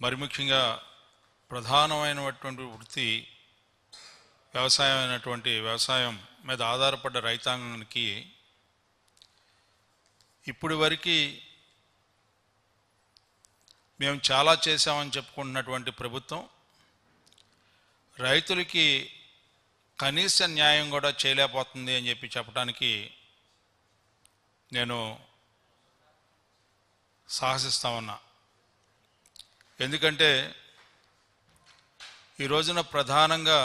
మరి ముఖ్యంగా ప్రధానమైనటువంటి వృత్తి వ్యవసాయం అయినటువంటి వ్యవసాయం మీద ఆధారపడ్డ రైతాంగానికి ఇప్పటి వరకు మేము చాలా చేశామని చెప్పుకుంటున్నటువంటి ప్రభుత్వం రైతులకి కనీస న్యాయం కూడా చేయలేకపోతుంది అని చెప్పి చెప్పడానికి నేను సాహసిస్తా ఉన్నా ఎందుకంటే ఈ రోజున ప్రధానంగా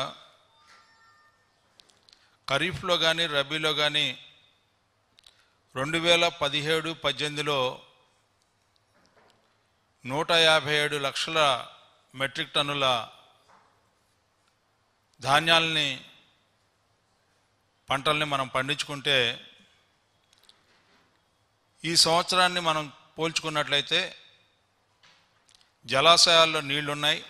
ఖరీఫ్లో కానీ రబీలో కానీ రెండు వేల పదిహేడు పద్దెనిమిదిలో నూట యాభై ఏడు లక్షల మెట్రిక్ టన్నుల ధాన్యాలని పంటల్ని మనం పండించుకుంటే ఈ సంవత్సరాన్ని మనం పోల్చుకున్నట్లయితే జలాశయాల్లో నీళ్లున్నాయి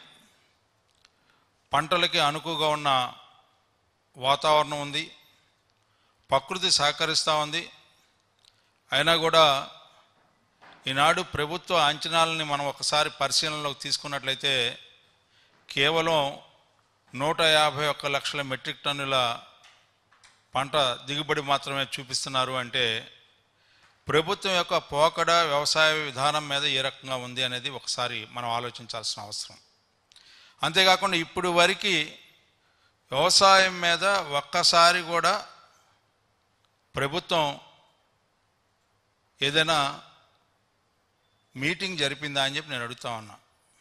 పంటలకి అనుకుగా ఉన్న వాతావరణం ఉంది ప్రకృతి సహకరిస్తూ ఉంది అయినా కూడా ఈనాడు ప్రభుత్వ అంచనాలని మనం ఒకసారి పరిశీలనలోకి తీసుకున్నట్లయితే కేవలం నూట యాభై ఒక్క లక్షల మెట్రిక్ టన్నుల పంట దిగుబడి మాత్రమే చూపిస్తున్నారు అంటే ప్రభుత్వం యొక్క పోకడ వ్యవసాయ విధానం మీద ఏ రకంగా ఉంది అనేది ఒకసారి మనం ఆలోచించాల్సిన అవసరం అంతేకాకుండా ఇప్పుడు వరకు వ్యవసాయం మీద ఒక్కసారి కూడా ప్రభుత్వం ఏదైనా మీటింగ్ జరిపిందా అని చెప్పి నేను అడుగుతా ఉన్నా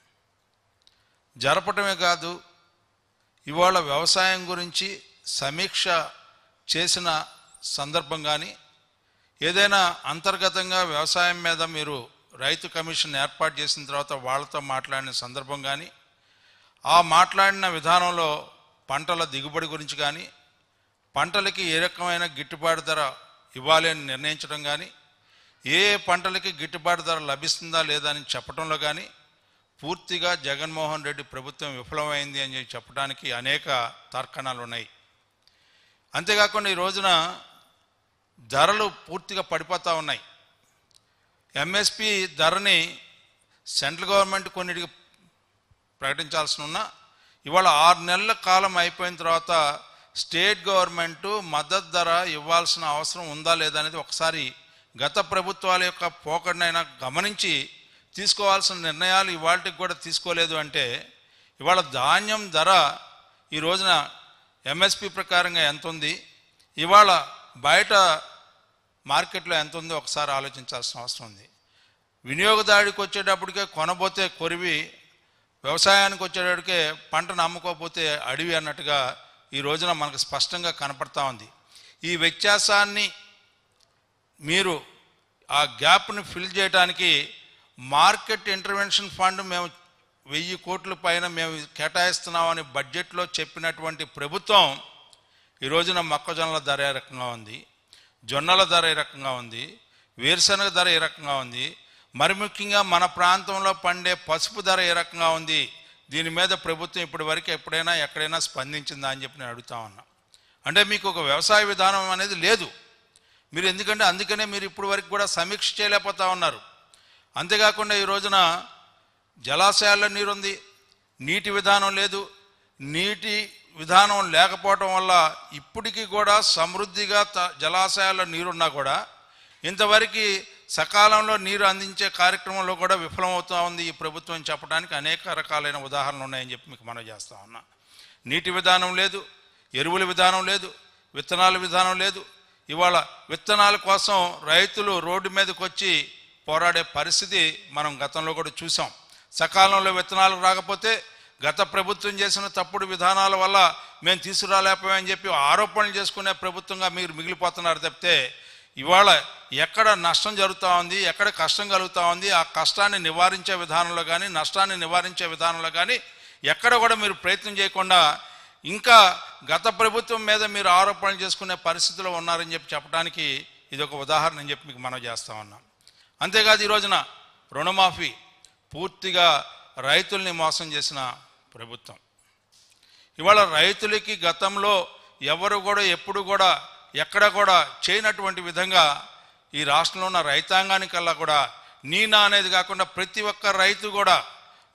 జరపటమే కాదు ఇవాళ వ్యవసాయం గురించి సమీక్ష చేసిన సందర్భం కానీ ఏదైనా అంతర్గతంగా వ్యవసాయం మీద మీరు రైతు కమిషన్ ఏర్పాటు చేసిన తర్వాత వాళ్ళతో మాట్లాడిన సందర్భం కానీ ఆ మాట్లాడిన విధానంలో పంటల దిగుబడి గురించి కానీ పంటలకి ఏ రకమైన గిట్టుబాటు ధర ఇవ్వాలి అని నిర్ణయించడం కానీ ఏ ఏ పంటలకి గిట్టుబాటు ధర లభిస్తుందా లేదా అని చెప్పడంలో కానీ పూర్తిగా జగన్మోహన్ రెడ్డి ప్రభుత్వం విఫలమైంది అని చెప్పి చెప్పడానికి అనేక తర్కణాలు ఉన్నాయి అంతేకాకుండా ఈ రోజున ధరలు పూర్తిగా పడిపోతూ ఉన్నాయి ఎంఎస్పి ధరని సెంట్రల్ గవర్నమెంట్ కొన్నిటికి ప్రకటించాల్సి ఉన్నా ఇవాళ ఆరు నెలల కాలం అయిపోయిన తర్వాత స్టేట్ గవర్నమెంట్ మద్దతు ధర ఇవ్వాల్సిన అవసరం ఉందా లేదా అనేది ఒకసారి గత ప్రభుత్వాల యొక్క పోకడనైనా గమనించి తీసుకోవాల్సిన నిర్ణయాలు ఇవాళకి కూడా తీసుకోలేదు అంటే ఇవాళ ధాన్యం ధర ఈ రోజున ఎంఎస్పి ప్రకారంగా ఎంత ఉంది ఇవాళ బయట మార్కెట్లో ఎంత ఉందో ఒకసారి ఆలోచించాల్సిన అవసరం ఉంది వినియోగదారుడికి వచ్చేటప్పటికే కొనబోతే కొరివి వ్యవసాయానికి వచ్చేటప్పటికే పంటను అమ్ముకోకపోతే అడవి అన్నట్టుగా ఈ రోజున మనకు స్పష్టంగా కనపడతా ఉంది ఈ వ్యత్యాసాన్ని మీరు ఆ గ్యాప్ని ఫిల్ చేయడానికి మార్కెట్ ఇంటర్వెన్షన్ ఫండ్ మేము వెయ్యి కోట్ల పైన మేము కేటాయిస్తున్నామని బడ్జెట్లో చెప్పినటువంటి ప్రభుత్వం ఈ రోజున మొక్కజొన్నల ధర ఏ రకంగా ఉంది జొన్నల ధర ఏ రకంగా ఉంది వేరుశనగ ధర ఏ రకంగా ఉంది మరి ముఖ్యంగా మన ప్రాంతంలో పండే పసుపు ధర ఏ రకంగా ఉంది దీని మీద ప్రభుత్వం ఇప్పటి వరకు ఎప్పుడైనా ఎక్కడైనా స్పందించిందా అని చెప్పి నేను అడుగుతా ఉన్నా అంటే మీకు ఒక వ్యవసాయ విధానం అనేది లేదు మీరు ఎందుకంటే అందుకనే మీరు ఇప్పటి వరకు కూడా సమీక్ష చేయలేకపోతా ఉన్నారు అంతేకాకుండా ఈ రోజున జలాశయాల్లో నీరుంది నీటి విధానం లేదు నీటి విధానం లేకపోవటం వల్ల ఇప్పటికీ కూడా సమృద్ధిగా త- జలాశయాల్లో నీరున్నా కూడా ఇంతవరకు సకాలంలో నీరు అందించే కార్యక్రమంలో కూడా విఫలమవుతూ ఉంది ఈ ప్రభుత్వం చెప్పడానికి అనేక రకాలైన ఉదాహరణలు ఉన్నాయని చెప్పి మీకు మనం చేస్తా ఉన్నా నీటి విధానం లేదు ఎరువుల విధానం లేదు విత్తనాల విధానం లేదు ఇవాళ విత్తనాల కోసం రైతులు రోడ్డు మీదకి వచ్చి పోరాడే పరిస్థితి మనం గతంలో కూడా చూసాం సకాలంలో విత్తనాలు రాకపోతే గత ప్రభుత్వం చేసిన తప్పుడు విధానాల వల్ల మేము తీసుకురాలేకపోయామని చెప్పి ఆరోపణలు చేసుకునే ప్రభుత్వంగా మీరు మిగిలిపోతున్నారు తప్పితే ఇవాళ ఎక్కడ నష్టం జరుగుతూ ఉంది ఎక్కడ కష్టం కలుగుతూ ఉంది ఆ కష్టాన్ని నివారించే విధానంలో కానీ నష్టాన్ని నివారించే విధానంలో కానీ ఎక్కడ కూడా మీరు ప్రయత్నం చేయకుండా ఇంకా గత ప్రభుత్వం మీద మీరు ఆరోపణలు చేసుకునే పరిస్థితిలో ఉన్నారని చెప్పి చెప్పడానికి ఇది ఒక ఉదాహరణ అని చెప్పి మీకు మనం చేస్తా ఉన్నాం అంతేకాదు ఈ రోజున రుణమాఫీ పూర్తిగా రైతుల్ని మోసం చేసిన ప్రభుత్వం ఇవాళ రైతులకి గతంలో ఎవరు కూడా ఎప్పుడు కూడా ఎక్కడ కూడా చేయనటువంటి విధంగా ఈ రాష్ట్రంలో ఉన్న రైతాంగానికల్లా కూడా నీనా అనేది కాకుండా ప్రతి ఒక్క రైతు కూడా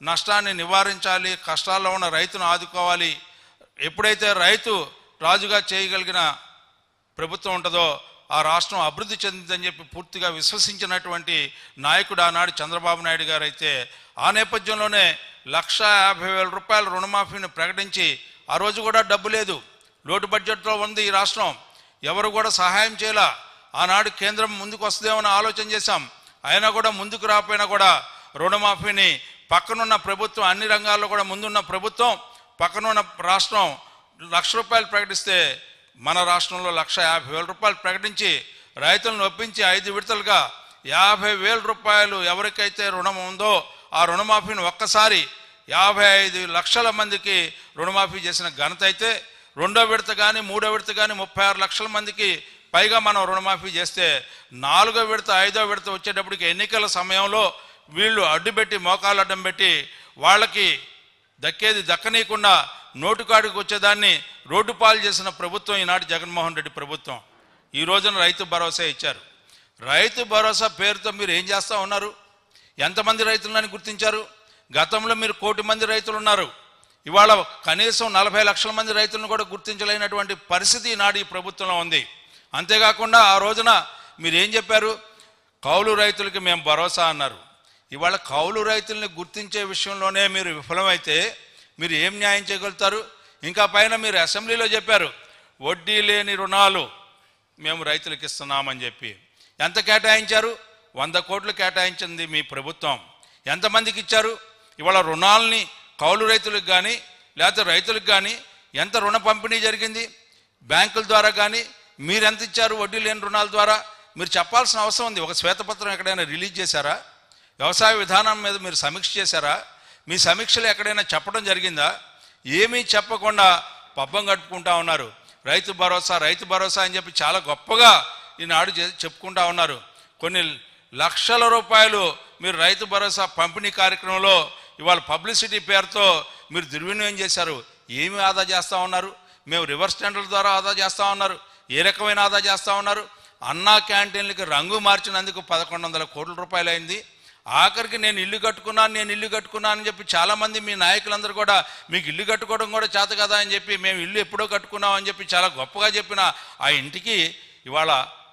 నష్టాన్ని నివారించాలి కష్టాల్లో ఉన్న రైతును ఆదుకోవాలి ఎప్పుడైతే రైతు రాజుగా చేయగలిగిన ప్రభుత్వం ఉంటుందో ఆ రాష్ట్రం అభివృద్ధి చెందిందని చెప్పి పూర్తిగా విశ్వసించినటువంటి నాయకుడు ఆనాడు చంద్రబాబు నాయుడు గారు అయితే ఆ నేపథ్యంలోనే లక్ష యాభై వేల రూపాయల రుణమాఫీని ప్రకటించి ఆ రోజు కూడా డబ్బు లేదు లోటు బడ్జెట్లో ఉంది ఈ రాష్ట్రం ఎవరు కూడా సహాయం చేయలా ఆనాడు కేంద్రం ముందుకు వస్తుందేమని ఆలోచన చేశాం అయినా కూడా ముందుకు రాకపోయినా కూడా రుణమాఫీని పక్కనున్న ప్రభుత్వం అన్ని రంగాల్లో కూడా ముందున్న ప్రభుత్వం పక్కనున్న రాష్ట్రం లక్ష రూపాయలు ప్రకటిస్తే మన రాష్ట్రంలో లక్ష యాభై వేల రూపాయలు ప్రకటించి రైతులను ఒప్పించి ఐదు విడతలుగా యాభై వేల రూపాయలు ఎవరికైతే రుణం ఉందో ఆ రుణమాఫీని ఒక్కసారి యాభై ఐదు లక్షల మందికి రుణమాఫీ చేసిన ఘనత అయితే రెండో విడత కానీ మూడో విడత కానీ ముప్పై ఆరు లక్షల మందికి పైగా మనం రుణమాఫీ చేస్తే నాలుగో విడత ఐదో విడత వచ్చేటప్పటికి ఎన్నికల సమయంలో వీళ్ళు అడ్డుపెట్టి మోకాలు అడ్డం పెట్టి వాళ్ళకి దక్కేది దక్కనీయకుండా నోటుకాడికి వచ్చేదాన్ని రోడ్డు పాలు చేసిన ప్రభుత్వం ఈనాటి జగన్మోహన్ రెడ్డి ప్రభుత్వం ఈ రోజున రైతు భరోసా ఇచ్చారు రైతు భరోసా పేరుతో మీరు ఏం చేస్తూ ఉన్నారు ఎంతమంది రైతులని గుర్తించారు గతంలో మీరు కోటి మంది రైతులు ఉన్నారు ఇవాళ కనీసం నలభై లక్షల మంది రైతులను కూడా గుర్తించలేనటువంటి పరిస్థితి ఈనాడు ఈ ప్రభుత్వంలో ఉంది అంతేకాకుండా ఆ రోజున మీరు ఏం చెప్పారు కౌలు రైతులకి మేము భరోసా అన్నారు ఇవాళ కౌలు రైతుల్ని గుర్తించే విషయంలోనే మీరు విఫలమైతే మీరు ఏం న్యాయం చేయగలుగుతారు ఇంకా పైన మీరు అసెంబ్లీలో చెప్పారు వడ్డీ లేని రుణాలు మేము రైతులకు ఇస్తున్నామని చెప్పి ఎంత కేటాయించారు వంద కోట్లు కేటాయించింది మీ ప్రభుత్వం ఎంతమందికి ఇచ్చారు ఇవాళ రుణాలని కౌలు రైతులకు కానీ లేకపోతే రైతులకు కానీ ఎంత రుణ పంపిణీ జరిగింది బ్యాంకుల ద్వారా కానీ మీరు ఎంత ఇచ్చారు వడ్డీ లేని రుణాల ద్వారా మీరు చెప్పాల్సిన అవసరం ఉంది ఒక శ్వేతపత్రం ఎక్కడైనా రిలీజ్ చేశారా వ్యవసాయ విధానం మీద మీరు సమీక్ష చేశారా మీ సమీక్షలు ఎక్కడైనా చెప్పడం జరిగిందా ఏమీ చెప్పకుండా పబ్బం కట్టుకుంటా ఉన్నారు రైతు భరోసా రైతు భరోసా అని చెప్పి చాలా గొప్పగా ఈనాడు చే- చెప్పుకుంటా ఉన్నారు కొన్ని లక్షల రూపాయలు మీరు రైతు భరోసా పంపిణీ కార్యక్రమంలో ఇవాళ పబ్లిసిటీ పేరుతో మీరు దుర్వినియోగం చేశారు ఏమి ఆదా చేస్తూ ఉన్నారు మేము రివర్స్ టెండర్ల ద్వారా ఆదా చేస్తూ ఉన్నారు ఏ రకమైన ఆదా చేస్తూ ఉన్నారు అన్నా క్యాంటీన్లకి రంగు మార్చినందుకు పదకొండు వందల కోట్ల రూపాయలు అయింది ఆఖరికి నేను ఇల్లు కట్టుకున్నాను నేను ఇల్లు కట్టుకున్నాను అని చెప్పి చాలామంది మీ నాయకులందరూ కూడా మీకు ఇల్లు కట్టుకోవడం కూడా చేత కదా అని చెప్పి మేము ఇల్లు ఎప్పుడో కట్టుకున్నాం అని చెప్పి చాలా గొప్పగా చెప్పిన ఆ ఇంటికి ఇవాళ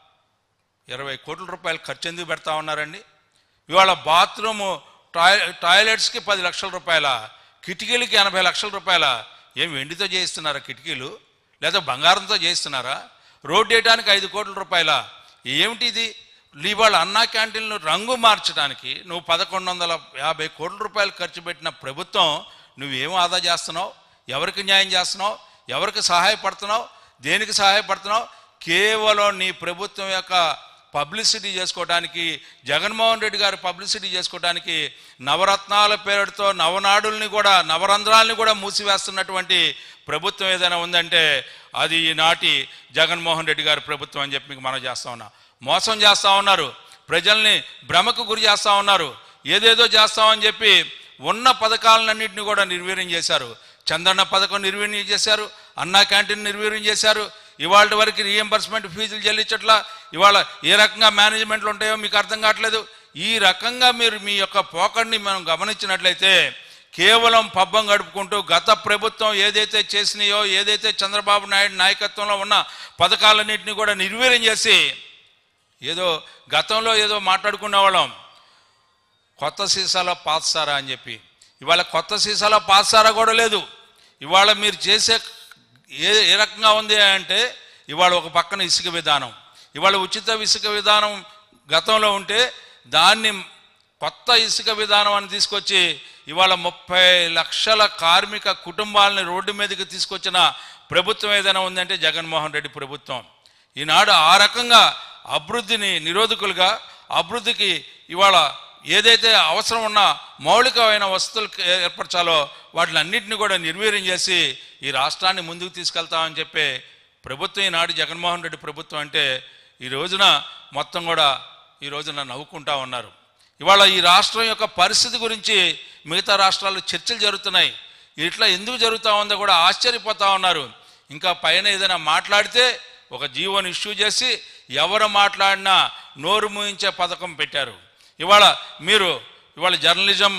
ఇరవై కోట్ల రూపాయలు ఖర్చు ఎందుకు పెడతా ఉన్నారండి ఇవాళ బాత్రూము టాయ్ టాయిలెట్స్కి పది లక్షల రూపాయల కిటికీలకి ఎనభై లక్షల రూపాయల ఏం వెండితో చేయిస్తున్నారా కిటికీలు లేదా బంగారంతో చేయిస్తున్నారా రోడ్డు వేయడానికి ఐదు కోట్ల రూపాయల ఏమిటి ఇది ఇవాళ అన్నా క్యాంటీన్లు రంగు మార్చడానికి నువ్వు పదకొండు వందల యాభై కోట్ల రూపాయలు ఖర్చు పెట్టిన ప్రభుత్వం నువ్వేం ఆదా చేస్తున్నావు ఎవరికి న్యాయం చేస్తున్నావు ఎవరికి సహాయపడుతున్నావు దేనికి సహాయపడుతున్నావు కేవలం నీ ప్రభుత్వం యొక్క పబ్లిసిటీ చేసుకోవడానికి జగన్మోహన్ రెడ్డి గారు పబ్లిసిటీ చేసుకోవడానికి నవరత్నాల పేరుతో నవనాడుల్ని కూడా నవరంధ్రాల్ని కూడా మూసివేస్తున్నటువంటి ప్రభుత్వం ఏదైనా ఉందంటే అది ఈనాటి జగన్మోహన్ రెడ్డి గారి ప్రభుత్వం అని చెప్పి మీకు మనం చేస్తా ఉన్నా మోసం చేస్తా ఉన్నారు ప్రజల్ని భ్రమకు గురి చేస్తా ఉన్నారు ఏదేదో చేస్తామని చెప్పి ఉన్న పథకాలన్నింటినీ కూడా నిర్వీర్యం చేశారు చంద్రన్న పథకం నిర్వీర్యం చేశారు అన్నా క్యాంటీన్ నిర్వీర్యం చేశారు ఇవాళ వరకు రీఎంబర్స్మెంట్ ఫీజులు చెల్లించట్లా ఇవాళ ఏ రకంగా మేనేజ్మెంట్లు ఉంటాయో మీకు అర్థం కావట్లేదు ఈ రకంగా మీరు మీ యొక్క పోకడిని మనం గమనించినట్లయితే కేవలం పబ్బం గడుపుకుంటూ గత ప్రభుత్వం ఏదైతే చేసినాయో ఏదైతే చంద్రబాబు నాయుడు నాయకత్వంలో ఉన్న పథకాలన్నింటినీ కూడా నిర్వీర్యం చేసి ఏదో గతంలో ఏదో మాట్లాడుకునే వాళ్ళం కొత్త సీసాలో పాతసారా అని చెప్పి ఇవాళ కొత్త సీసాలో పాతసారా కూడా లేదు ఇవాళ మీరు చేసే ఏ ఏ రకంగా ఉంది అంటే ఇవాళ ఒక పక్కన ఇసుక విధానం ఇవాళ ఉచిత ఇసుక విధానం గతంలో ఉంటే దాన్ని కొత్త ఇసుక విధానం అని తీసుకొచ్చి ఇవాళ ముప్పై లక్షల కార్మిక కుటుంబాలని రోడ్డు మీదకి తీసుకొచ్చిన ప్రభుత్వం ఏదైనా ఉందంటే జగన్మోహన్ రెడ్డి ప్రభుత్వం ఈనాడు ఆ రకంగా అభివృద్ధిని నిరోధకులుగా అభివృద్ధికి ఇవాళ ఏదైతే అవసరం ఉన్న మౌలికమైన వసతులు ఏర్పరచాలో వాటిని అన్నింటినీ కూడా నిర్వీర్యం చేసి ఈ రాష్ట్రాన్ని ముందుకు తీసుకెళ్తామని చెప్పే ప్రభుత్వం ఈనాడు జగన్మోహన్ రెడ్డి ప్రభుత్వం అంటే ఈ రోజున మొత్తం కూడా ఈ రోజున నవ్వుకుంటా ఉన్నారు ఇవాళ ఈ రాష్ట్రం యొక్క పరిస్థితి గురించి మిగతా రాష్ట్రాల్లో చర్చలు జరుగుతున్నాయి ఇట్లా ఎందుకు జరుగుతూ ఉందో కూడా ఆశ్చర్యపోతా ఉన్నారు ఇంకా పైన ఏదైనా మాట్లాడితే ఒక జీవోని ఇష్యూ చేసి ఎవరు మాట్లాడినా నోరు మూయించే పథకం పెట్టారు ఇవాళ మీరు ఇవాళ జర్నలిజం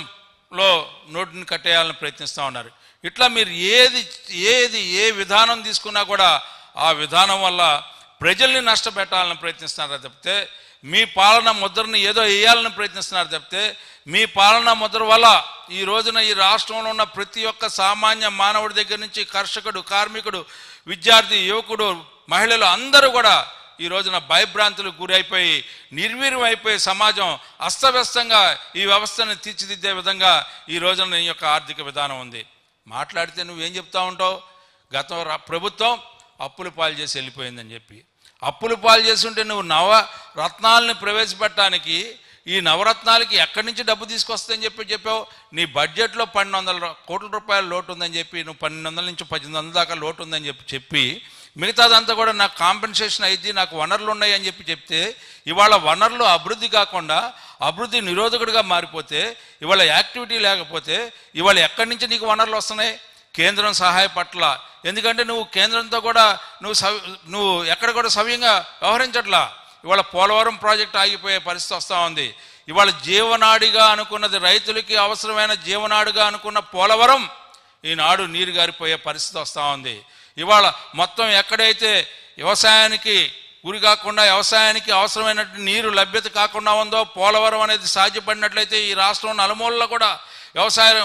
లో నోటిని కట్టేయాలని ప్రయత్నిస్తూ ఉన్నారు ఇట్లా మీరు ఏది ఏది ఏ విధానం తీసుకున్నా కూడా ఆ విధానం వల్ల ప్రజల్ని నష్టపెట్టాలని ప్రయత్నిస్తున్నారు తప్పితే మీ పాలన ముద్రని ఏదో వేయాలని ప్రయత్నిస్తున్నారు తప్పితే మీ పాలన ముద్ర వల్ల ఈ రోజున ఈ రాష్ట్రంలో ఉన్న ప్రతి ఒక్క సామాన్య మానవుడి దగ్గర నుంచి కర్షకుడు కార్మికుడు విద్యార్థి యువకుడు మహిళలు అందరూ కూడా ఈ రోజున భయభ్రాంతులకు గురైపోయి నిర్వీర్యం అయిపోయి సమాజం అస్తవ్యస్తంగా ఈ వ్యవస్థను తీర్చిదిద్దే విధంగా ఈ రోజున ఈ యొక్క ఆర్థిక విధానం ఉంది మాట్లాడితే నువ్వేం చెప్తా ఉంటావు గత ర- ప్రభుత్వం అప్పులు పాలు చేసి వెళ్ళిపోయిందని చెప్పి అప్పులు పాలు చేసి ఉంటే నువ్వు నవ రత్నాలని ప్రవేశపెట్టడానికి ఈ నవరత్నాలకి ఎక్కడి నుంచి డబ్బు తీసుకొస్తుందని చెప్పి చెప్పావు నీ బడ్జెట్లో పన్నెండు వందల రూ- కోట్ల రూపాయల లోటు ఉందని చెప్పి నువ్వు పన్నెండు వందల నుంచి పద్దెనిమిది వందల దాకా లోటు ఉందని చెప్పి చెప్పి మిగతాదంతా కూడా నాకు కాంపెన్సేషన్ అయింది నాకు వనరులు ఉన్నాయి అని చెప్పి చెప్తే ఇవాళ వనరులు అభివృద్ధి కాకుండా అభివృద్ధి నిరోధకుడిగా మారిపోతే ఇవాళ యాక్టివిటీ లేకపోతే ఇవాళ ఎక్కడి నుంచి నీకు వనరులు వస్తున్నాయి కేంద్రం సహాయపట్ల ఎందుకంటే నువ్వు కేంద్రంతో కూడా నువ్వు సవి నువ్వు ఎక్కడ కూడా సవ్యంగా వ్యవహరించట్లా ఇవాళ పోలవరం ప్రాజెక్ట్ ఆగిపోయే పరిస్థితి వస్తూ ఉంది ఇవాళ జీవనాడిగా అనుకున్నది రైతులకి అవసరమైన జీవనాడిగా అనుకున్న పోలవరం ఈనాడు నీరు గారిపోయే పరిస్థితి వస్తూ ఉంది ఇవాళ మొత్తం ఎక్కడైతే వ్యవసాయానికి గురి కాకుండా వ్యవసాయానికి అవసరమైనట్టు నీరు లభ్యత కాకుండా ఉందో పోలవరం అనేది సాధ్యపడినట్లయితే ఈ రాష్ట్రం నలుమూలలో కూడా వ్యవసాయం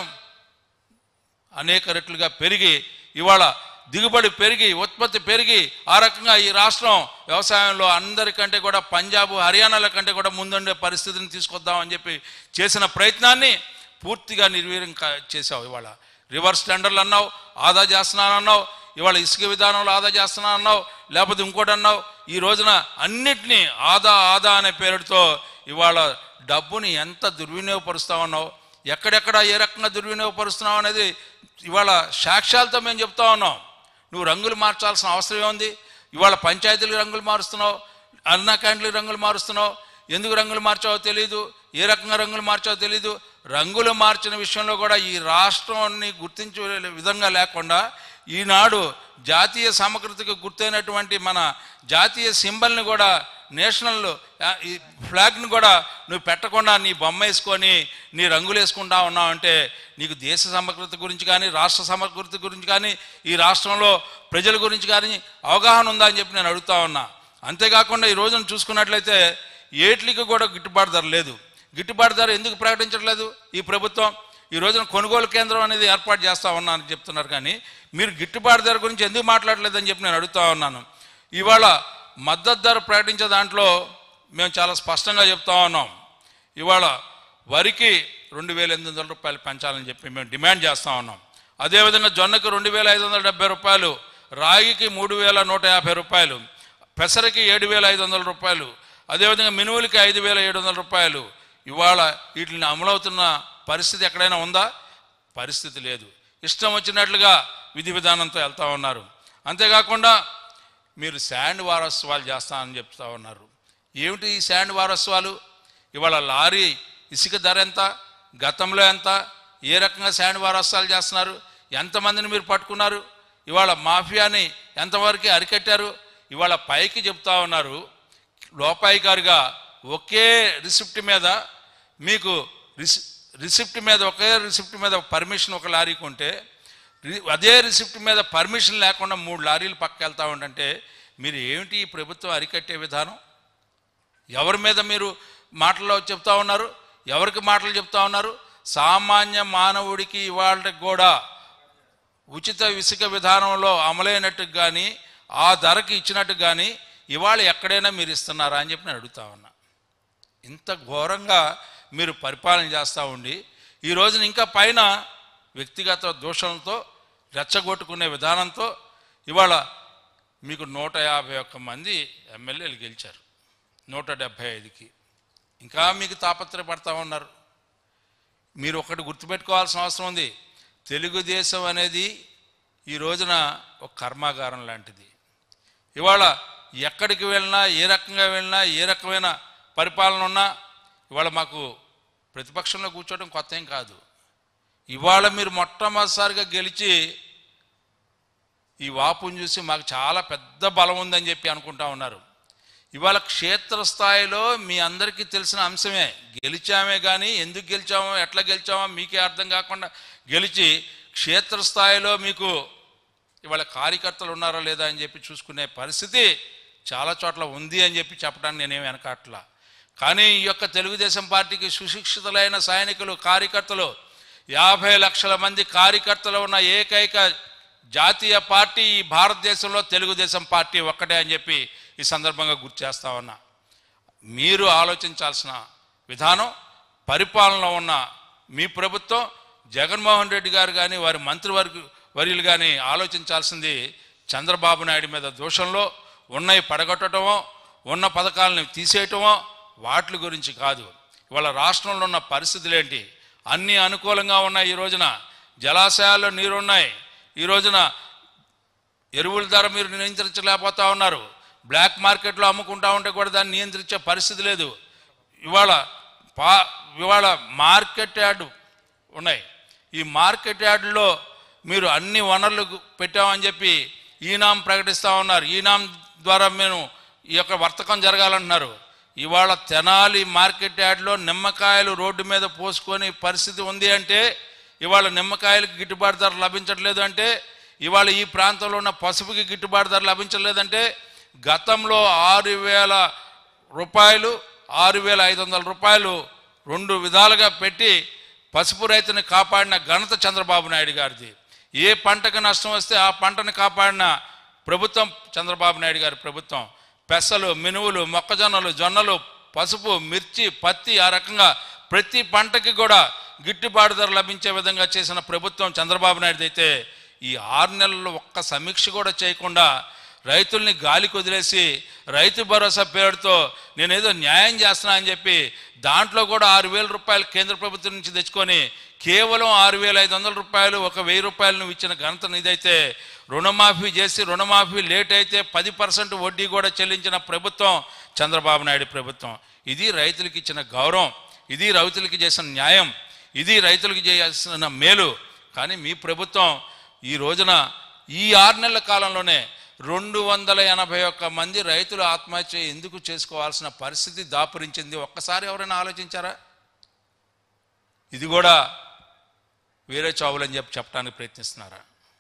అనేక రెట్లుగా పెరిగి ఇవాళ దిగుబడి పెరిగి ఉత్పత్తి పెరిగి ఆ రకంగా ఈ రాష్ట్రం వ్యవసాయంలో అందరికంటే కూడా పంజాబ్ హర్యానాల కంటే కూడా ముందుండే పరిస్థితిని తీసుకొద్దామని చెప్పి చేసిన ప్రయత్నాన్ని పూర్తిగా నిర్వీర్యం కా- చేసావు ఇవాళ రివర్స్ టెండర్లు అన్నావు ఆదా చేస్తున్నాను అన్నావు ఇవాళ ఇసుక విధానంలో ఆదా చేస్తున్నాను అన్నావు లేకపోతే ఇంకోటి అన్నావు ఈ రోజున అన్నిటినీ ఆదా ఆదా అనే పేరుతో ఇవాళ డబ్బుని ఎంత దుర్వినియోగపరుస్తా ఉన్నావు ఎక్కడెక్కడ ఏ రకంగా దుర్వినియోగపరుస్తున్నావు అనేది ఇవాళ సాక్ష్యాలతో మేము చెప్తా ఉన్నాం నువ్వు రంగులు మార్చాల్సిన అవసరం ఏముంది ఇవాళ పంచాయతీలకు రంగులు మారుస్తున్నావు అన్నా క్యాంటీన్లకు రంగులు మారుస్తున్నావు ఎందుకు రంగులు మార్చావో తెలియదు ఏ రకంగా రంగులు మార్చావో తెలియదు రంగులు మార్చిన విషయంలో కూడా ఈ రాష్ట్రాన్ని గుర్తించే విధంగా లేకుండా ఈనాడు జాతీయ సమగ్రతకు గుర్తైనటువంటి మన జాతీయ సింబల్ని కూడా నేషనల్ ఆ, ఈ ఫ్లాగ్ని కూడా నువ్వు పెట్టకుండా నీ బొమ్మ వేసుకొని నీ రంగులు వేసుకుంటా ఉన్నావు అంటే నీకు దేశ సమగ్రత గురించి కానీ రాష్ట్ర సమగ్రత గురించి కానీ ఈ రాష్ట్రంలో ప్రజల గురించి కానీ అవగాహన ఉందా అని చెప్పి నేను అడుగుతా ఉన్నా అంతేకాకుండా ఈ రోజున చూసుకున్నట్లయితే ఏట్లకి కూడా గిట్టుబాటు ధర లేదు గిట్టుబాటు ధర ఎందుకు ప్రకటించట్లేదు ఈ ప్రభుత్వం ఈ రోజున కొనుగోలు కేంద్రం అనేది ఏర్పాటు చేస్తా ఉన్నానని చెప్తున్నారు కానీ మీరు గిట్టుబాటు ధర గురించి ఎందుకు మాట్లాడలేదని చెప్పి నేను అడుగుతా ఉన్నాను ఇవాళ మద్దతు ధర ప్రకటించే దాంట్లో మేము చాలా స్పష్టంగా చెప్తా ఉన్నాం ఇవాళ వరికి రెండు వేల ఎనిమిది వందల రూపాయలు పెంచాలని చెప్పి మేము డిమాండ్ చేస్తా ఉన్నాం అదేవిధంగా జొన్నకు రెండు వేల ఐదు వందల డెబ్బై రూపాయలు రాగికి మూడు వేల నూట యాభై రూపాయలు పెసరకి ఏడు వేల ఐదు వందల రూపాయలు అదేవిధంగా మినువులకి ఐదు వేల ఏడు వందల రూపాయలు ఇవాళ వీటిని అమలవుతున్న పరిస్థితి ఎక్కడైనా ఉందా పరిస్థితి లేదు ఇష్టం వచ్చినట్లుగా విధి విధానంతో వెళ్తా ఉన్నారు అంతేకాకుండా మీరు శాండ్ వారోత్సవాలు చేస్తానని చెప్తా ఉన్నారు ఏమిటి ఈ శాండ్ వారోత్సవాలు ఇవాళ లారీ ఇసుక ధర ఎంత గతంలో ఎంత ఏ రకంగా శాండ్ వారోత్సవాలు చేస్తున్నారు ఎంతమందిని మీరు పట్టుకున్నారు ఇవాళ మాఫియాని ఎంతవరకు అరికట్టారు ఇవాళ పైకి చెప్తా ఉన్నారు లోపాయికారుగా ఒకే రిసిప్ట్ మీద మీకు రిసి రిసిప్ట్ మీద ఒకే రిసిప్ట్ మీద పర్మిషన్ ఒక లారీకి ఉంటే రి- అదే రిసిప్ట్ మీద పర్మిషన్ లేకుండా మూడు లారీలు పక్క వెళ్తా ఉండంటే మీరు ఏమిటి ఈ ప్రభుత్వం అరికట్టే విధానం ఎవరి మీద మీరు మాటల్లో చెప్తా ఉన్నారు ఎవరికి మాటలు చెప్తా ఉన్నారు సామాన్య మానవుడికి ఇవాళ కూడా ఉచిత ఇసుక విధానంలో అమలైనట్టు కానీ ఆ ధరకి ఇచ్చినట్టు కానీ ఇవాళ ఎక్కడైనా మీరు ఇస్తున్నారా అని చెప్పి నేను అడుగుతా ఉన్నా ఇంత ఘోరంగా మీరు పరిపాలన చేస్తూ ఉండి ఈ రోజున ఇంకా పైన వ్యక్తిగత దోషంతో రెచ్చగొట్టుకునే విధానంతో ఇవాళ మీకు నూట యాభై ఒక్క మంది ఎమ్మెల్యేలు గెలిచారు నూట డెబ్భై ఐదుకి ఇంకా మీకు తాపత్రయపడతా ఉన్నారు మీరు ఒకటి గుర్తుపెట్టుకోవాల్సిన అవసరం ఉంది తెలుగుదేశం అనేది ఈ రోజున ఒక కర్మాగారం లాంటిది ఇవాళ ఎక్కడికి వెళ్ళినా ఏ రకంగా వెళ్ళినా ఏ రకమైన పరిపాలన ఉన్నా ఇవాళ మాకు ప్రతిపక్షంలో కూర్చోవడం కొత్త ఏం కాదు ఇవాళ మీరు మొట్టమొదటిసారిగా గెలిచి ఈ వాపుని చూసి మాకు చాలా పెద్ద బలం ఉందని చెప్పి అనుకుంటా ఉన్నారు ఇవాళ క్షేత్రస్థాయిలో మీ అందరికీ తెలిసిన అంశమే గెలిచామే కానీ ఎందుకు గెలిచామో ఎట్లా గెలిచామో మీకే అర్థం కాకుండా గెలిచి క్షేత్రస్థాయిలో మీకు ఇవాళ కార్యకర్తలు ఉన్నారా లేదా అని చెప్పి చూసుకునే పరిస్థితి చాలా చోట్ల ఉంది అని చెప్పి చెప్పడానికి నేనేం వెనకాట్లా కానీ ఈ యొక్క తెలుగుదేశం పార్టీకి సుశిక్షితులైన సైనికులు కార్యకర్తలు యాభై లక్షల మంది కార్యకర్తలు ఉన్న ఏకైక జాతీయ పార్టీ ఈ భారతదేశంలో తెలుగుదేశం పార్టీ ఒక్కటే అని చెప్పి ఈ సందర్భంగా గుర్తు చేస్తా ఉన్నా మీరు ఆలోచించాల్సిన విధానం పరిపాలనలో ఉన్న మీ ప్రభుత్వం జగన్మోహన్ రెడ్డి గారు కానీ వారి మంత్రివర్గ వర్యులు కానీ ఆలోచించాల్సింది చంద్రబాబు నాయుడు మీద దోషంలో ఉన్నవి పడగొట్టడమో ఉన్న పథకాలను తీసేయటమో వాటి గురించి కాదు ఇవాళ రాష్ట్రంలో ఉన్న పరిస్థితులు ఏంటి అన్నీ అనుకూలంగా ఉన్నాయి ఈ రోజున జలాశయాల్లో నీరున్నాయి ఈ రోజున ఎరువుల ధర మీరు నియంత్రించలేకపోతా ఉన్నారు బ్లాక్ మార్కెట్లో అమ్ముకుంటా ఉంటే కూడా దాన్ని నియంత్రించే పరిస్థితి లేదు ఇవాళ పా ఇవాళ మార్కెట్ యార్డ్ ఉన్నాయి ఈ మార్కెట్ యార్డులో మీరు అన్ని వనరులు పెట్టామని చెప్పి ఈనాం ప్రకటిస్తూ ఉన్నారు ఈనాం ద్వారా మేము ఈ యొక్క వర్తకం జరగాలంటున్నారు ఇవాళ తెనాలి మార్కెట్ యార్డ్లో నిమ్మకాయలు రోడ్డు మీద పోసుకొని పరిస్థితి ఉంది అంటే ఇవాళ నిమ్మకాయలకు గిట్టుబాటు ధర లభించట్లేదు అంటే ఇవాళ ఈ ప్రాంతంలో ఉన్న పసుపుకి గిట్టుబాటు ధర లభించలేదంటే గతంలో ఆరు వేల రూపాయలు ఆరు వేల ఐదు వందల రూపాయలు రెండు విధాలుగా పెట్టి పసుపు రైతుని కాపాడిన ఘనత చంద్రబాబు నాయుడు గారిది ఏ పంటకు నష్టం వస్తే ఆ పంటను కాపాడిన ప్రభుత్వం చంద్రబాబు నాయుడు గారి ప్రభుత్వం పెసలు మినువులు మొక్కజొన్నలు జొన్నలు పసుపు మిర్చి పత్తి ఆ రకంగా ప్రతి పంటకి కూడా గిట్టుబాటు ధర లభించే విధంగా చేసిన ప్రభుత్వం చంద్రబాబు నాయుడు అయితే ఈ ఆరు నెలల్లో ఒక్క సమీక్ష కూడా చేయకుండా రైతుల్ని గాలికి వదిలేసి రైతు భరోసా పేరుతో నేనేదో న్యాయం చేస్తున్నా అని చెప్పి దాంట్లో కూడా ఆరు వేల రూపాయలు కేంద్ర ప్రభుత్వం నుంచి తెచ్చుకొని కేవలం ఆరు వేల ఐదు వందల రూపాయలు ఒక వెయ్యి రూపాయలు నువ్వు ఇచ్చిన ఘనత నీదైతే రుణమాఫీ చేసి రుణమాఫీ లేట్ అయితే పది పర్సెంట్ వడ్డీ కూడా చెల్లించిన ప్రభుత్వం చంద్రబాబు నాయుడు ప్రభుత్వం ఇది రైతులకు ఇచ్చిన గౌరవం ఇది రైతులకి చేసిన న్యాయం ఇది రైతులకు చేయాల్సిన మేలు కానీ మీ ప్రభుత్వం ఈ రోజున ఈ ఆరు నెలల కాలంలోనే రెండు వందల ఎనభై ఒక్క మంది రైతులు ఆత్మహత్య ఎందుకు చేసుకోవాల్సిన పరిస్థితి దాపురించింది ఒక్కసారి ఎవరైనా ఆలోచించారా ఇది కూడా వేరే చావులని చెప్పి చెప్పడానికి ప్రయత్నిస్తున్నారా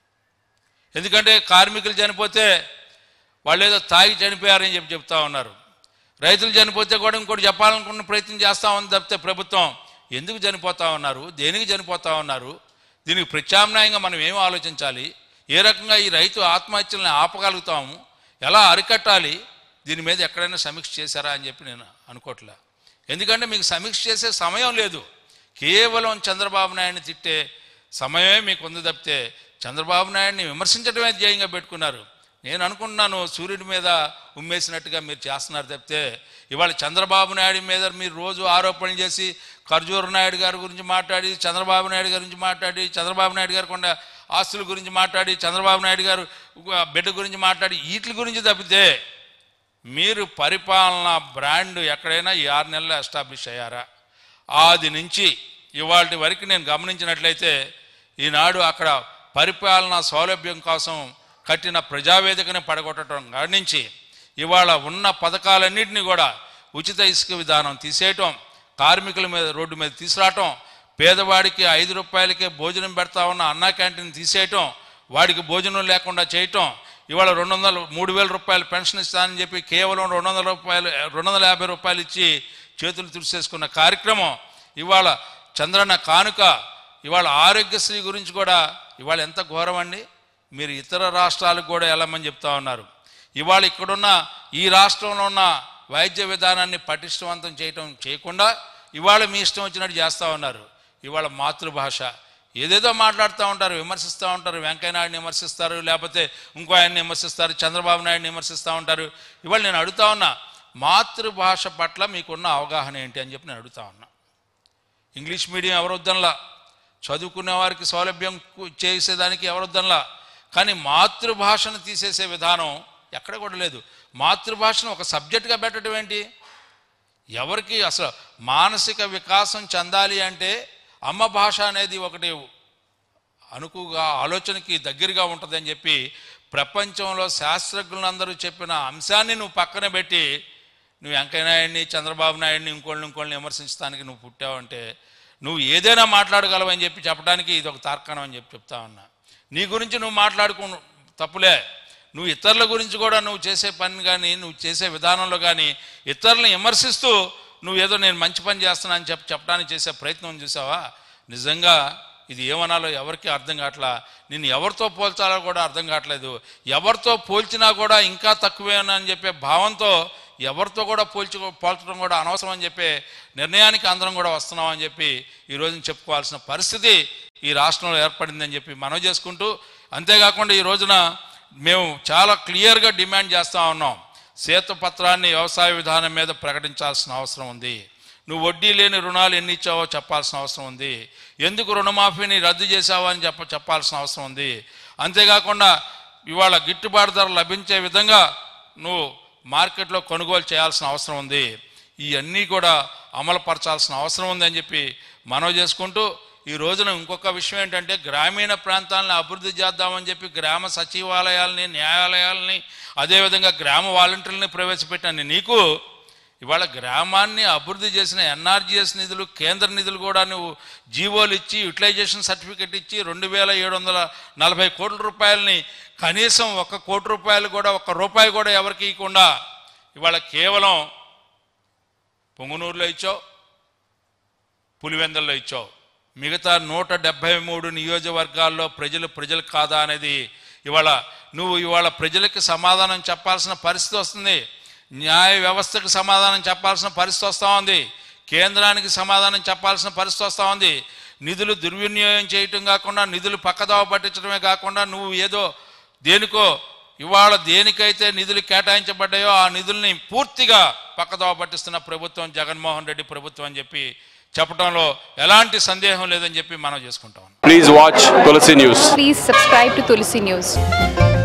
ఎందుకంటే కార్మికులు చనిపోతే వాళ్ళు ఏదో తాగి చనిపోయారని చెప్పి చెప్తా ఉన్నారు రైతులు చనిపోతే కూడా ఇంకోటి చెప్పాలనుకున్న ప్రయత్నం చేస్తా ఉంది తప్పితే ప్రభుత్వం ఎందుకు చనిపోతా ఉన్నారు దేనికి చనిపోతా ఉన్నారు దీనికి ప్రత్యామ్నాయంగా మనం ఏం ఆలోచించాలి ఏ రకంగా ఈ రైతు ఆత్మహత్యలను ఆపగలుగుతాము ఎలా అరికట్టాలి దీని మీద ఎక్కడైనా సమీక్ష చేశారా అని చెప్పి నేను అనుకోవట్లే ఎందుకంటే మీకు సమీక్ష చేసే సమయం లేదు కేవలం చంద్రబాబు నాయుడిని తిట్టే సమయమే మీకు ఉంది తప్పితే చంద్రబాబు నాయుడిని విమర్శించడమే ధ్యేయంగా పెట్టుకున్నారు నేను అనుకుంటున్నాను సూర్యుడి మీద ఉమ్మేసినట్టుగా మీరు చేస్తున్నారు తప్పితే ఇవాళ చంద్రబాబు నాయుడు మీద మీరు రోజు ఆరోపణలు చేసి ఖర్జూర నాయుడు గారి గురించి మాట్లాడి చంద్రబాబు నాయుడు గారి గురించి మాట్లాడి చంద్రబాబు నాయుడు గారు కొండ ఆస్తుల గురించి మాట్లాడి చంద్రబాబు నాయుడు గారు బిడ్డ గురించి మాట్లాడి వీటి గురించి తప్పితే మీరు పరిపాలన బ్రాండ్ ఎక్కడైనా ఈ ఆరు నెలలు ఎస్టాబ్లిష్ అయ్యారా ఆది నుంచి ఇవాళ వరకు నేను గమనించినట్లయితే ఈనాడు అక్కడ పరిపాలన సౌలభ్యం కోసం కట్టిన ప్రజావేదికని పడగొట్టడం కాడి నుంచి ఇవాళ ఉన్న పథకాలన్నింటినీ కూడా ఉచిత ఇసుక విధానం తీసేయటం కార్మికుల మీద రోడ్డు మీద తీసుకురావటం పేదవాడికి ఐదు రూపాయలకే భోజనం పెడతా ఉన్న అన్నా క్యాంటీన్ తీసేయటం వాడికి భోజనం లేకుండా చేయటం ఇవాళ రెండు వందల మూడు వేల రూపాయలు పెన్షన్ ఇస్తానని చెప్పి కేవలం రెండు వందల రూపాయలు రెండు వందల యాభై రూపాయలు ఇచ్చి చేతులు తుడిసేసుకున్న కార్యక్రమం ఇవాళ చంద్రన్న కానుక ఇవాళ ఆరోగ్యశ్రీ గురించి కూడా ఇవాళ ఎంత ఘోరం అండి మీరు ఇతర రాష్ట్రాలకు కూడా వెళ్ళమని చెప్తా ఉన్నారు ఇవాళ ఇక్కడున్న ఈ రాష్ట్రంలో ఉన్న వైద్య విధానాన్ని పటిష్టవంతం చేయటం చేయకుండా ఇవాళ మీ ఇష్టం వచ్చినట్టు చేస్తూ ఉన్నారు ఇవాళ మాతృభాష ఏదేదో మాట్లాడుతూ ఉంటారు విమర్శిస్తూ ఉంటారు వెంకయ్యనాయుడిని విమర్శిస్తారు లేకపోతే ఇంకో ఆయన్ని విమర్శిస్తారు చంద్రబాబు నాయుడిని విమర్శిస్తూ ఉంటారు ఇవాళ నేను అడుగుతా ఉన్నా మాతృభాష పట్ల మీకున్న అవగాహన ఏంటి అని చెప్పి నేను అడుగుతా ఉన్నా ఇంగ్లీష్ మీడియం ఎవరొద్దనలా చదువుకునే వారికి సౌలభ్యం కు- చేసేదానికి ఎవరొద్దనలా కానీ మాతృభాషను తీసేసే విధానం ఎక్కడ కూడా లేదు మాతృభాషను ఒక సబ్జెక్టుగా పెట్టడం ఏంటి ఎవరికి అసలు మానసిక వికాసం చెందాలి అంటే అమ్మ భాష అనేది ఒకటి అనుకుగా ఆలోచనకి దగ్గరగా ఉంటుందని చెప్పి ప్రపంచంలో శాస్త్రజ్ఞులందరూ చెప్పిన అంశాన్ని నువ్వు పక్కన పెట్టి నువ్వు వెంకయ్య నాయుడిని చంద్రబాబు నాయుడిని ఇంకోళ్ళని ఇంకోళ్ళని విమర్శించడానికి నువ్వు పుట్టావంటే నువ్వు ఏదైనా మాట్లాడగలవని చెప్పి చెప్పడానికి ఇది ఒక తార్కాణం అని చెప్పి చెప్తా ఉన్నా నీ గురించి నువ్వు మాట్లాడుకు తప్పులే నువ్వు ఇతరుల గురించి కూడా నువ్వు చేసే పని కానీ నువ్వు చేసే విధానంలో కానీ ఇతరులను విమర్శిస్తూ నువ్వు ఏదో నేను మంచి పని చేస్తున్నా అని చెప్పి చెప్పడానికి చేసే ప్రయత్నం చూసావా నిజంగా ఇది ఏమనాలో ఎవరికి అర్థం కావట్లా నేను ఎవరితో పోల్చాలో కూడా అర్థం కావట్లేదు ఎవరితో పోల్చినా కూడా ఇంకా తక్కువేనా అని చెప్పే భావంతో ఎవరితో కూడా పోల్చు పోల్చడం కూడా అనవసరం అని చెప్పే నిర్ణయానికి అందరం కూడా వస్తున్నాం అని చెప్పి ఈ రోజున చెప్పుకోవాల్సిన పరిస్థితి ఈ రాష్ట్రంలో ఏర్పడిందని చెప్పి మనవి చేసుకుంటూ అంతేకాకుండా ఈ రోజున మేము చాలా క్లియర్గా డిమాండ్ చేస్తూ ఉన్నాం శ్వేతపత్రాన్ని వ్యవసాయ విధానం మీద ప్రకటించాల్సిన అవసరం ఉంది నువ్వు వడ్డీ లేని రుణాలు ఎన్ని ఇచ్చావో చెప్పాల్సిన అవసరం ఉంది ఎందుకు రుణమాఫీని రద్దు చేశావో అని చెప్ప చెప్పాల్సిన అవసరం ఉంది అంతేకాకుండా ఇవాళ గిట్టుబాటు ధర లభించే విధంగా నువ్వు మార్కెట్లో కొనుగోలు చేయాల్సిన అవసరం ఉంది ఇవన్నీ కూడా అమలుపరచాల్సిన అవసరం ఉందని చెప్పి మనవి చేసుకుంటూ ఈ రోజున ఇంకొక విషయం ఏంటంటే గ్రామీణ ప్రాంతాలను అభివృద్ధి చేద్దామని చెప్పి గ్రామ సచివాలయాల్ని న్యాయాలయాల్ని అదేవిధంగా గ్రామ వాలంటీర్లని ప్రవేశపెట్టాను నీకు ఇవాళ గ్రామాన్ని అభివృద్ధి చేసిన ఎన్ఆర్జీఎస్ నిధులు కేంద్ర నిధులు కూడా నువ్వు జీవోలు ఇచ్చి యూటిలైజేషన్ సర్టిఫికెట్ ఇచ్చి రెండు వేల ఏడు వందల నలభై కోట్ల రూపాయలని కనీసం ఒక కోటి రూపాయలు కూడా ఒక్క రూపాయి కూడా ఎవరికి ఇవ్వకుండా ఇవాళ కేవలం పొంగునూరులో ఇచ్చావు పులివెందల్లో ఇచ్చావు మిగతా నూట డెబ్భై మూడు నియోజకవర్గాల్లో ప్రజలు ప్రజలు కాదా అనేది ఇవాళ నువ్వు ఇవాళ ప్రజలకి సమాధానం చెప్పాల్సిన పరిస్థితి వస్తుంది న్యాయ వ్యవస్థకు సమాధానం చెప్పాల్సిన పరిస్థితి వస్తూ ఉంది కేంద్రానికి సమాధానం చెప్పాల్సిన పరిస్థితి వస్తూ ఉంది నిధులు దుర్వినియోగం చేయటం కాకుండా నిధులు పక్కదావ పట్టించడమే కాకుండా నువ్వు ఏదో దేనికో ఇవాళ దేనికైతే నిధులు కేటాయించబడ్డాయో ఆ నిధుల్ని పూర్తిగా పక్కదోవ పట్టిస్తున్న ప్రభుత్వం జగన్మోహన్ రెడ్డి ప్రభుత్వం అని చెప్పి చెప్పడంలో ఎలాంటి సందేహం లేదని చెప్పి మనం చేసుకుంటాం Please watch Tulsi News. Please subscribe to Tulsi News.